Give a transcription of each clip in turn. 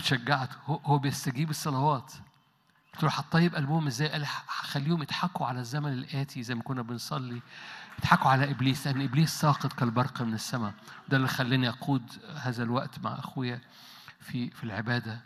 اتشجعت هو هو بيستجيب الصلوات قلت له هتطيب قلبهم ازاي؟ قال هخليهم يضحكوا على الزمن الآتي زي ما كنا بنصلي يضحكوا على ابليس لان ابليس ساقط كالبرق من السماء ده اللي خلاني اقود هذا الوقت مع اخويا في في العباده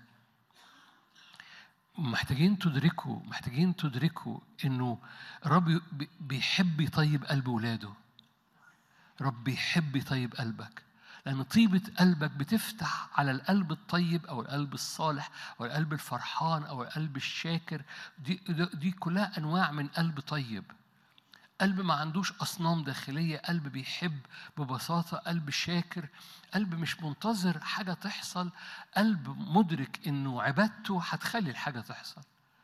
محتاجين تدركوا محتاجين تدركوا انه الرب بي- بيحب يطيب قلب ولاده رب بيحب يطيب قلبك لأن طيبة قلبك بتفتح على القلب الطيب أو القلب الصالح أو القلب الفرحان أو القلب الشاكر دي, دي, دي كلها أنواع من قلب طيب قلب ما عندوش أصنام داخلية قلب بيحب ببساطة قلب شاكر قلب مش منتظر حاجة تحصل قلب مدرك إنه عبادته هتخلي الحاجة تحصل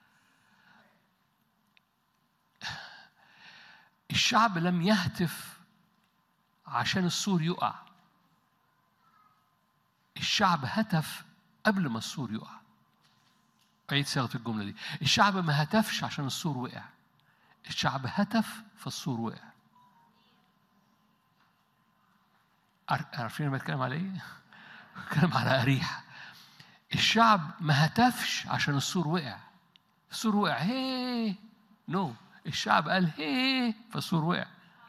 الشعب لم يهتف عشان السور يقع الشعب هتف قبل ما السور يقع عيد صياغة الجملة دي الشعب ما هتفش عشان السور وقع الشعب هتف فالسور وقع عار- عارفين انا بتكلم على ايه؟ بتكلم على أريحة الشعب ما هتفش عشان السور وقع السور وقع هي نو الشعب قال هي فالسور وقع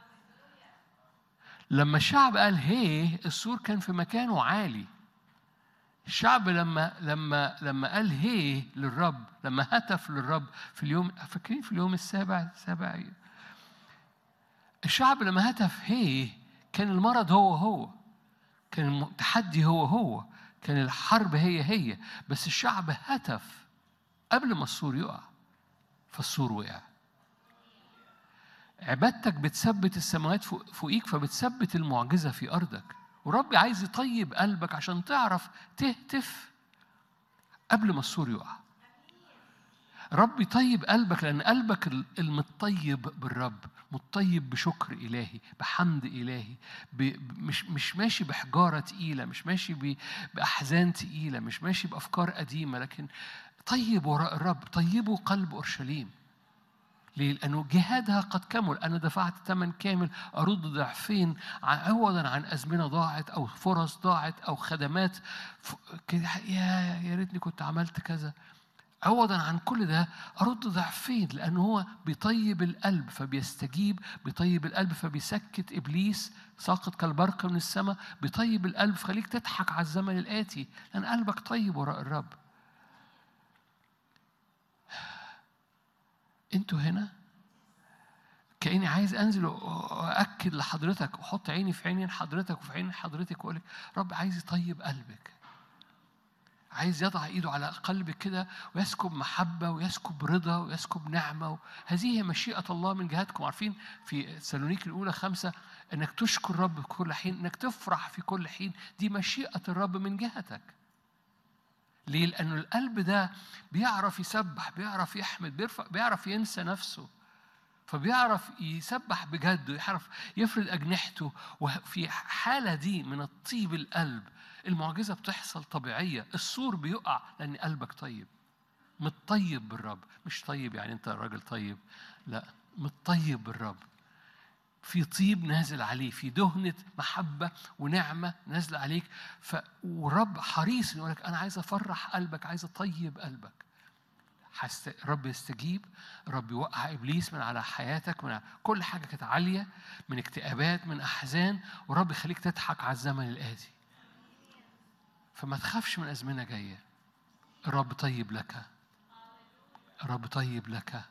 لما الشعب قال هي السور كان في مكانه عالي الشعب لما لما لما قال هي للرب لما هتف للرب في اليوم فاكرين في اليوم السابع السابع الشعب لما هتف هي كان المرض هو هو كان التحدي هو هو كان الحرب هي هي بس الشعب هتف قبل ما السور يقع فالسور وقع عبادتك بتثبت السماوات فوق- فوقيك فبتثبت المعجزة في أرضك وربي عايز يطيب قلبك عشان تعرف تهتف قبل ما السور يقع رب يطيب قلبك لأن قلبك ال- المتطيب بالرب متطيب بشكر إلهي بحمد إلهي ب... ب- مش مش ماشي بحجارة تقيلة مش ماشي ب... بأحزان تقيلة مش ماشي بأفكار قديمة لكن طيب وراء الرب طيبوا قلب أورشليم ليه؟ لأنه جهادها قد كمل أنا دفعت ثمن كامل أرد ضعفين ع- عوضا عن أزمنة ضاعت أو فرص ضاعت أو خدمات ف- كده يا يا ريتني كنت عملت كذا عوضا عن كل ده أرد ضعفين لأنه هو بيطيب القلب فبيستجيب بيطيب القلب فبيسكت إبليس ساقط كالبرق من السماء بيطيب القلب فخليك تضحك على الزمن الآتي لأن قلبك طيب وراء الرب انتوا هنا كأني عايز انزل واكد لحضرتك واحط عيني في عين حضرتك وفي عين حضرتك واقول لك رب عايز يطيب قلبك عايز يضع ايده على قلبك كده ويسكب محبه ويسكب رضا ويسكب نعمه هذه هي مشيئه الله من جهتكم عارفين في سالونيك الاولى خمسه انك تشكر رب في كل حين انك تفرح في كل حين دي مشيئه الرب من جهتك ليه؟ لأنه القلب ده بيعرف يسبح بيعرف يحمد بيرفع بيعرف ينسى نفسه فبيعرف يسبح بجد ويعرف يفرد أجنحته وفي حالة دي من الطيب القلب المعجزة بتحصل طبيعية السور بيقع لأن قلبك طيب متطيب بالرب مش طيب يعني أنت راجل طيب لا متطيب بالرب في طيب نازل عليه في دهنة محبة ونعمة نازلة عليك ف... ورب حريص يقول لك أنا عايز أفرح قلبك عايز أطيب قلبك حست... رب يستجيب رب يوقع إبليس من على حياتك من على... كل حاجة كانت عالية من اكتئابات من أحزان ورب يخليك تضحك على الزمن الآتي فما تخافش من أزمنة جاية الرب طيب لك الرب طيب لك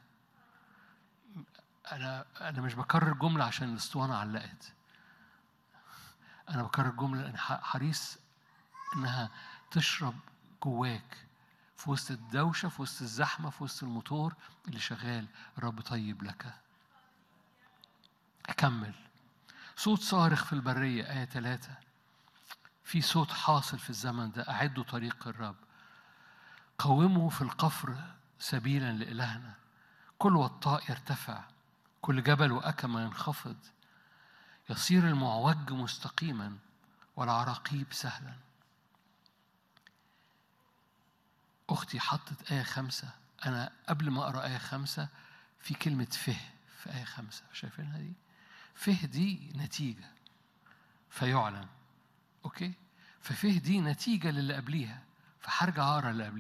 أنا أنا مش بكرر جملة عشان الأسطوانة علقت. أنا بكرر جملة لأن ح- حريص إنها تشرب جواك في وسط الدوشة في وسط الزحمة في وسط الموتور اللي شغال الرب طيب لك. أكمل. صوت صارخ في البرية آية ثلاثة. في صوت حاصل في الزمن ده أعدوا طريق الرب. قوموا في القفر سبيلا لإلهنا. كل وطاء يرتفع كل جبل وأكمة ينخفض يصير المعوج مستقيما والعراقيب سهلا أختي حطت آية خمسة أنا قبل ما أقرأ آية خمسة في كلمة فه في آية خمسة شايفينها دي فه دي نتيجة فيعلن أوكي ففه دي نتيجة للي قبليها فهرجع اقرا اللي قبل